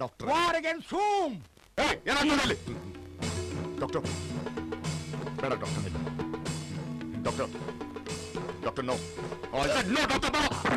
Doctor war again ಸೂಮ್ ಏನಾಗ್ತದೆ doctor ಬೇಡ doctor doctor doctor no no doctor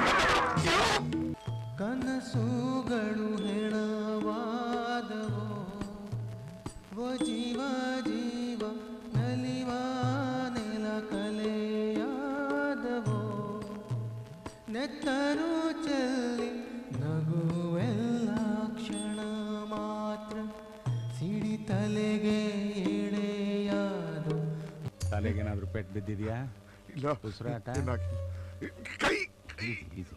ಕನಸುಗಳು ಹೆಣವಾದವೋ ಓ ಜೀವ ಜೀವ ನಲಿವ ನೆಲ ಕಲೆಯಾದವೋ ನೆತ್ತರು ಚೆಲ್ಲಿ ನಗುವೆಲ್ಲ ಕ್ಷಣ ಮಾತ್ರ ಸಿಡಿ ತಲೆಗೆ ಎಳೆಯಾದು ತಲೆಗೇನಾದ್ರೂ ಪೆಟ್ಟು ಬಿದ್ದಿದ್ಯಾ ಇಲ್ಲ ಉಸಿರಾಟ? ಏನಾಗಿಲ್ಲ. ಕೈ ಈಸಿ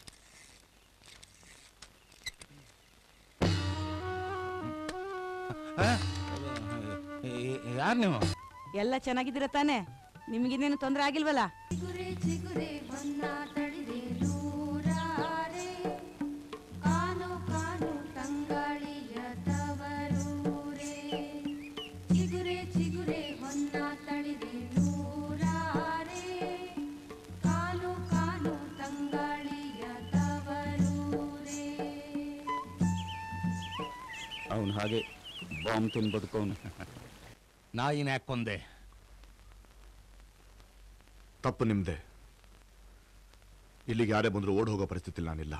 ಯಾರು ನೀವು ಎಲ್ಲ ಚೆನ್ನಾಗಿದ್ದೀರ ತಾನೆ ನಿಮ್ಗಿನ್ನೇನು ತೊಂದರೆ ಆಗಿಲ್ವಲ್ಲ ಚಿಗುರೆ ಚಿಗುರೆ ಹೊನ್ನ ತಳಿರೆ ನೂರಾರೆ ಕಾನು ಕಾನು ತಂಗಾಳಿಯ ತವರೂರೆ ಚಿಗುರೆ ಚಿಗುರೆ ಹೊನ್ನ ತಳಿರೆ ನೂರಾರೆ ಕಾನು ಕಾನು ತಂಗಾಳಿಯ ತವರೂರೆ ಅವನು ಹಾಗೆ ಬಾಂಬ್ ತಿಂದು ಬದುಕವನು ನಾಯಿನ ಯಾಕೆ ಕೊಂದೆ ತಪ್ಪು ನಿಮ್ದೆ ಇಲ್ಲಿಗೆ ಯಾರೇ ಬಂದ್ರು ಓಡ್ ಹೋಗೋ ಪರಿಸ್ಥಿತಿ ನಾನಿಲ್ಲ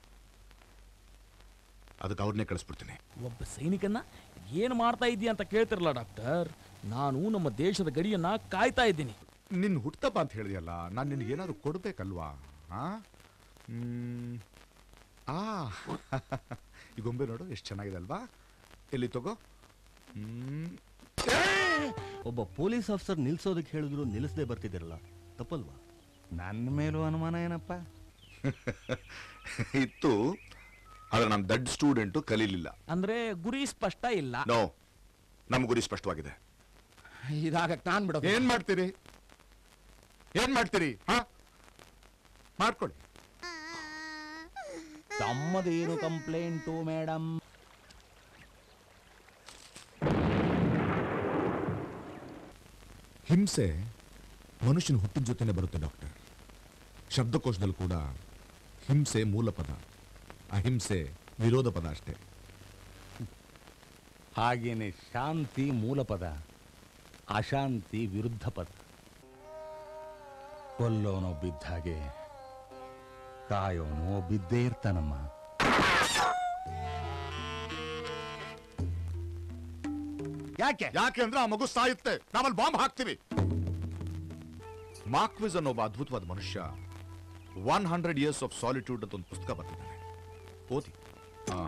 ಅದಕ್ಕೆ ಅವ್ರನ್ನೇ ಕಳಿಸ್ಬಿಡ್ತೀನಿ ಒಬ್ಬ ಸೈನಿಕನ್ನ ಏನು ಮಾಡ್ತಾ ಇದ್ದೀಯ ಅಂತ ಕೇಳ್ತಿರಲ್ಲ ಡಾಕ್ಟರ್ ನಾನು ನಮ್ಮ ದೇಶದ ಗಡಿಯನ್ನ ಕಾಯ್ತಾ ಇದ್ದೀನಿ ನಿನ್ನ ಹುಟ್ಟಪ್ಪ ಅಂತ ಹೇಳಿದೆಯಲ್ಲ ನಾನು ನಿನಗೆ ಏನಾದ್ರು ಕೊಡ್ಬೇಕಲ್ವಾ ಆ ಹ್ಮ್. ಆ ಈ ಗೊಂಬೆ ನೋಡು ಎಷ್ಟು ಚೆನ್ನಾಗಿದೆ ಅಲ್ವಾ ಎಲ್ಲಿ ತಗೋ ಹ್ಮ್ ಒಬ್ಬ ಪೊಲೀಸ್ ಆಫೀಸರ್ ನಿಲ್ಸೋದಕ್ಕೆ ಹೇಳಿದ್ರು ನಿಲ್ಲಿಸದೆ ಬರ್ತಿದ್ದೀರಲ್ಲ ತಪ್ಪಲ್ವಾ ನನ್ನ ಮೇಲೂ ಅನುಮಾನ ಏನಪ್ಪ ಇತ್ತು ಆದ್ರೆ ನಾನು ದಡ್ ಸ್ಟೂಡೆಂಟು ಕಲೀಲಿಲ್ಲ ಅಂದ್ರೆ ಗುರಿ ಸ್ಪಷ್ಟ ಇಲ್ಲ ನೋ ನಮ್ಮ ಗುರಿ ಸ್ಪಷ್ಟವಾಗಿದೆ ಇದಾಗಕ್ಕೆ ನಾನು ಬಿಡೋದು ಏನ್ ಮಾಡ್ತೀರಿ ಏನ್ ಮಾಡ್ತೀರಿ ಹಾ ಮಾಡ್ಕೊಳ್ಳಿ ತಮ್ಮದೇನು ಕಂಪ್ಲೇಂಟು ಮೇಡಮ್ ಹಿಂಸೆ ಮನುಷ್ಯನ ಹುಟ್ಟಿದ ಜೊತೆನೆ ಬರುತ್ತೆ ಡಾಕ್ಟರ್ ಶಬ್ದಕೋಶದಲ್ಲಿ ಕೂಡ ಹಿಂಸೆ ಮೂಲ ಪದ ಅಹಿಂಸೆ ವಿರೋಧ ಪದ ಅಷ್ಟೇ ಹಾಗೇನೆ ಶಾಂತಿ ಮೂಲ ಪದ ಅಶಾಂತಿ ವಿರುದ್ಧ ಪದ ಕೊಲ್ಲೋನೋ ಬಿದ್ದ ಹಾಗೆ ಕಾಯೋನೋ ಬಿದ್ದೇ ಇರ್ತಾನಮ್ಮ ಯಾಕೆ ಯಾಕೆ ಅಂದ್ರೆ ಆ ಮಗು ಸಾಯುತ್ತೆ ನಾವಲ್ಲಿ ಬಾಂಬ್ ಹಾಕ್ತೀವಿ ಮಾರ್ಕ್ವಿಸ್ ಅನ್ನೋ ಒಬ್ಬ ಅದ್ಭುತವಾದ ಮನುಷ್ಯ one hundred years of solitude ಅಂತ ಒಂದು ಪುಸ್ತಕ ಬರ್ತಿದ್ದಾನೆ ಓದಿ ಆ.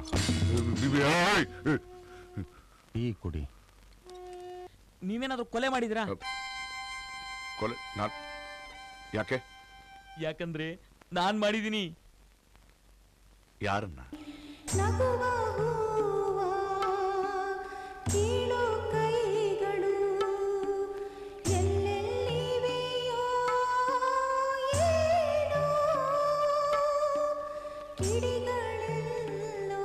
ಟೀ ಕುಡಿ ನೀವೇನಾದ್ರೂ ಕೊಲೆ ಮಾಡಿದ್ರಾ ಕೊಲೆ ನಾನ್ ಯಾಕೆ ಯಾಕಂದ್ರೆ ನಾನ್ ಮಾಡಿದೀನಿ ಯಾರನ್ನ ನಗುವ ಹೂವ ಕೀಳು ಕೈಗಳು ಎಲ್ಲೆಲ್ಲಿವೆಯೋ ಏನೋ ಕಿಡಿಗಳೆಲ್ಲೋ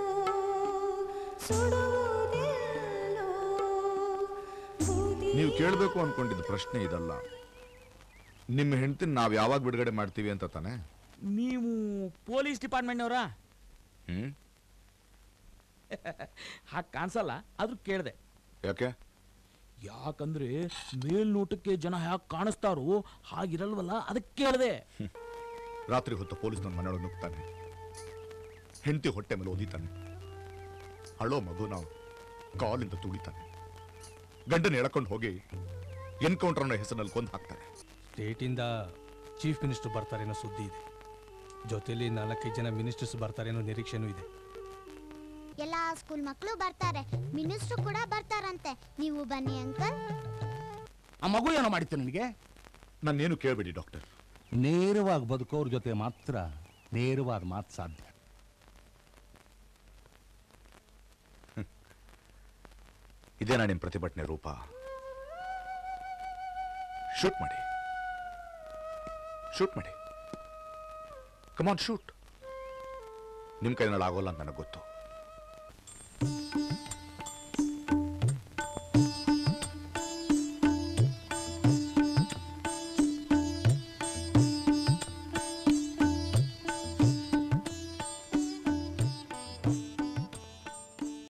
ಸುಡುವುದೆಲ್ಲೋ ಬೂದಿ ನೀವು ಕೇಳಬೇಕು ಅನ್ಕೊಂಡಿದ್ದ ಪ್ರಶ್ನೆ ಇದಲ್ಲ ನಿಮ್ಮ ಹೆಂಡತಿನ ನಾವ್ ಯಾವಾಗ ಬಿಡುಗಡೆ ಮಾಡ್ತೀವಿ ಅಂತ ತಾನೆ ನೀವು ಪೊಲೀಸ್ ಡಿಪಾರ್ಟ್ಮೆಂಟ್ನವರಾ ಹ್ಮ್ ಹಾಗೆ ಕಾಣಿಸಲ್ಲ ಆದ್ರೂ ಕೇಳಿದೆ ಯಾಕೆ ಯಾಕಂದ್ರೆ ಮೇಲ್ನೋಟಕ್ಕೆ ಜನ ಹ್ಯಾಕ್ ಕಾಣಿಸ್ತಾರೋ ಹಾಗಿರಲ್ವಲ್ಲ ಅದಕ್ಕೆ ಕೇಳಿದೆ ರಾತ್ರಿ ಹೊತ್ತು ಪೊಲೀಸ್ ನನ್ನ ಮನೆಯೊಳಗೆ ನುಗ್ತಾನೆ ಹೆಂಡತಿ ಹೊಟ್ಟೆ ಮೇಲೆ ಓದಿತಾನೆ ಅಳೋ ಮಗು ನಾವು ಕಾಲಿಂದ ತುಳಿತಾನೆ ಗಂಡನ ಎಳ್ಕೊಂಡು ಹೋಗಿ ಎನ್ಕೌಂಟರ್ ಅನ್ನೋ ಹೆಸರಿನಲ್ಲಿ ಕೊಂದು ಹಾಕ್ತಾನೆ ಸ್ಟೇಟಿಂದ ಚೀಫ್ ಮಿನಿಸ್ಟರ್ ಬರ್ತಾರೆ ಅನ್ನೋ ಸುದ್ದಿ ಇದೆ ಜೊತೆಲಿ ನಾಲ್ಕೈದು ಜನ ಮಿನಿಸ್ಟರ್ಸ್ ಬರ್ತಾರೆ ಅನ್ನೋ ನಿರೀಕ್ಷೆನೂ ಇದೆ ಎಲ್ಲ ಸ್ಕೂಲ್ ಮಕ್ಕಳು ಬರ್ತಾರೆ ಮಿನಿಸ್ಟ್ರು ಕೂಡ ಬರ್ತಾರಂತೆ ನೀವು ಬನ್ನಿ ಅಂಕಲ್ ಆ ಮಗು ಏನೋ ಮಾಡಿತ್ತು ನಿನಗೆ ನಾನೇನು ಕೇಳಬೇಡಿ ಡಾಕ್ಟರ್ ನೇರವಾಗಿ ಬದುಕೋರ್ ಜೊತೆ ಮಾತ್ರ ನೇರವಾದ ಮಾತು ಸಾಧ್ಯ ಇದೇನಾ ನಿಮ್ಮ ಪ್ರತಿಭಟನೆ ರೂಪ ಶೂಟ್ ಮಾಡಿ ಶೂಟ್ ಮಾಡಿ ಕಮಾನ್ ಶೂಟ್ ನಿಮ್ಮ ಕೈನಲ್ಲಿ ಆಗೋಲ್ಲ ಅಂತ ನನಗೆ ಗೊತ್ತು